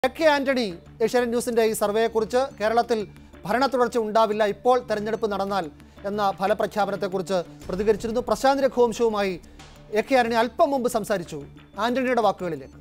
A K Antony Asianet ന്യൂസിന്റെ ഈ സർവേയെക്കുറിച്ച് കേരളത്തിൽ ഭരണ തുടർച്ച ഉണ്ടാവില്ല ഇപ്പോൾ തെരഞ്ഞെടുപ്പ് നടന്നാൽ എന്ന ഫലപ്രഖ്യാപനത്തെക്കുറിച്ച് പ്രതികരിച്ചിരുന്നു പ്രശാന്ത് രഘുവംശവുമായി എ കെ ആന്റണി അല്പം മുമ്പ് സംസാരിച്ചു ആന്റണിയുടെ വാക്കുകളിലേക്ക്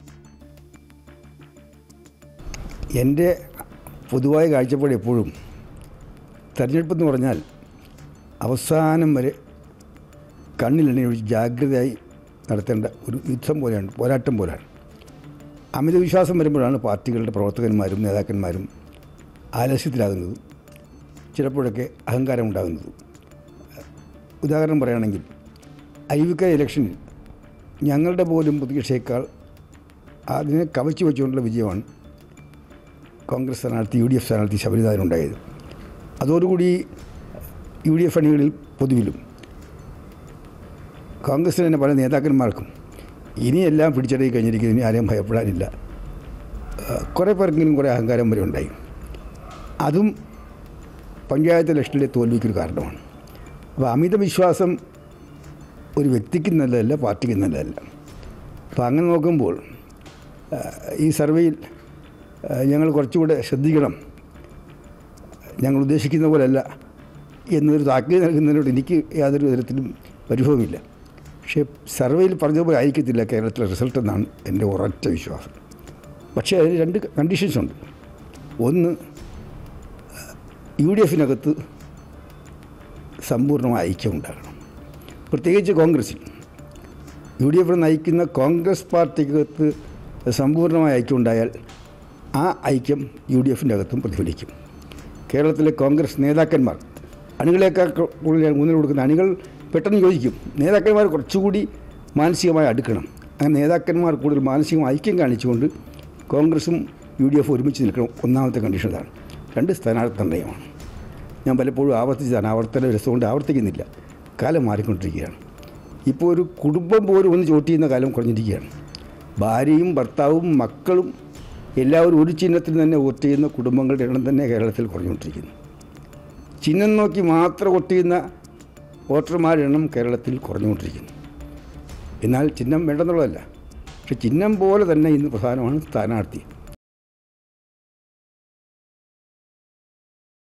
എൻ്റെ പൊതുവായ കാഴ്ചപ്പാട് എപ്പോഴും തെരഞ്ഞെടുപ്പെന്ന് പറഞ്ഞാൽ അവസാനം വരെ കണ്ണിലെണ്ണ ഒഴിച്ച് ജാഗ്രതയായി നടത്തേണ്ട ഒരു യുദ്ധം പോലെയാണ് പോരാട്ടം പോലെയാണ് അമിത വിശ്വാസം വരുമ്പോഴാണ് പാർട്ടികളുടെ പ്രവർത്തകന്മാരും നേതാക്കന്മാരും ആലസ്യത്തിലാകുന്നതും ചിലപ്പോഴൊക്കെ അഹങ്കാരം ഉണ്ടാകുന്നതും ഉദാഹരണം പറയുകയാണെങ്കിൽ ഐ വി കെ ഇലക്ഷനിൽ ഞങ്ങളുടെ പോലും പ്രതീക്ഷയേക്കാൾ അതിനെ കവച്ചു വെച്ചുകൊണ്ടുള്ള വിജയമാണ് കോൺഗ്രസ് സ്ഥാനാർത്ഥി യു ഡി എഫ് സ്ഥാനാർത്ഥി ശബരിനാഥനുണ്ടായത് അതോടുകൂടി യു ഡി എഫ് അണികളിൽ പൊതുവിലും കോൺഗ്രസിന് തന്നെ പല നേതാക്കന്മാർക്കും ഇനിയെല്ലാം പിടിച്ചടക്കി കഴിഞ്ഞിരിക്കുന്നു ഇനി ആരെയും ഭയപ്പെടാനില്ല ആ, കുറേ പേർക്കെങ്കിലും കുറേ അഹങ്കാരം വരെ ഉണ്ടായി അതും പഞ്ചായത്ത് ഇലക്ഷനിലെ തോൽവിക്കൊരു കാരണമാണ് അപ്പോൾ അമിത വിശ്വാസം ഒരു വ്യക്തിക്ക് നല്ലതല്ല പാർട്ടിക്ക് നല്ലതല്ല അപ്പോൾ അങ്ങനെ നോക്കുമ്പോൾ ആ, ഈ സർവേയിൽ ആ, ഞങ്ങൾ കുറച്ചുകൂടെ ശ്രദ്ധിക്കണം ഞങ്ങൾ ഉദ്ദേശിക്കുന്ന പോലെയല്ല എന്നൊരു താക്കീത് നൽകുന്നതിനോട് എനിക്ക് യാതൊരു തരത്തിലും പരിഭവമില്ല പക്ഷേ സർവേയിൽ പറഞ്ഞതുപോലെ ആയിരിക്കത്തില്ല കേരളത്തിലെ റിസൾട്ട് എന്നാണ് എൻ്റെ ഉറച്ച വിശ്വാസം പക്ഷേ അതിന് രണ്ട് കണ്ടീഷൻസ് ഉണ്ട് ഒന്ന് യു ഡി എഫിനകത്ത് സമ്പൂർണ്ണമായ ഐക്യം ഉണ്ടാകണം പ്രത്യേകിച്ച് കോൺഗ്രസിൽ യു ഡി എഫ് നയിക്കുന്ന കോൺഗ്രസ് പാർട്ടിക്കകത്ത് സമ്പൂർണ്ണമായ ഐക്യം ഉണ്ടായാൽ ആ ഐക്യം യു ഡി എഫിൻ്റെ അകത്തും പ്രതിഫലിക്കും കേരളത്തിലെ കോൺഗ്രസ് നേതാക്കന്മാർ അണികളേക്കാൾ കൂടുതൽ ഊന്നൽ കൊടുക്കുന്ന അണികൾ പെട്ടെന്ന് യോജിക്കും നേതാക്കന്മാർ കുറച്ചുകൂടി മാനസികമായി അടുക്കണം അങ്ങനെ നേതാക്കന്മാർ കൂടുതൽ മാനസിക ഐക്യം കാണിച്ചുകൊണ്ട് കോൺഗ്രസും യു ഡി എഫ് ഒരുമിച്ച് നിൽക്കണം ഒന്നാമത്തെ കണ്ടീഷൻ അതാണ് രണ്ട് സ്ഥാനാർത്ഥി നിർണ്ണയമാണ് ഞാൻ പലപ്പോഴും ആവർത്തിച്ചതാണ് ആവർത്തന രസമുകൊണ്ട് ആവർത്തിക്കുന്നില്ല കാലം മാറിക്കൊണ്ടിരിക്കുകയാണ് ഇപ്പോൾ ഒരു കുടുംബം പോലും ഒന്ന് ചോട്ട് ചെയ്യുന്ന കാലം കുറഞ്ഞിരിക്കുകയാണ് ഭാര്യയും ഭർത്താവും മക്കളും എല്ലാവരും ഒരു ചിഹ്നത്തിൽ തന്നെ വോട്ട് ചെയ്യുന്ന കുടുംബങ്ങളുടെ എണ്ണം തന്നെ കേരളത്തിൽ കുറഞ്ഞുകൊണ്ടിരിക്കുന്നു ചിഹ്നം നോക്കി മാത്രം വോട്ട് ചെയ്യുന്ന വോട്ടർമാരുടെ എണ്ണം കേരളത്തിൽ കുറഞ്ഞുകൊണ്ടിരിക്കുന്നു എന്നാൽ ചിഹ്നം വേണ്ടെന്നുള്ളതല്ല പക്ഷെ ചിഹ്നം പോലെ തന്നെ ഇന്ന് പ്രധാനമാണ് സ്ഥാനാർത്ഥി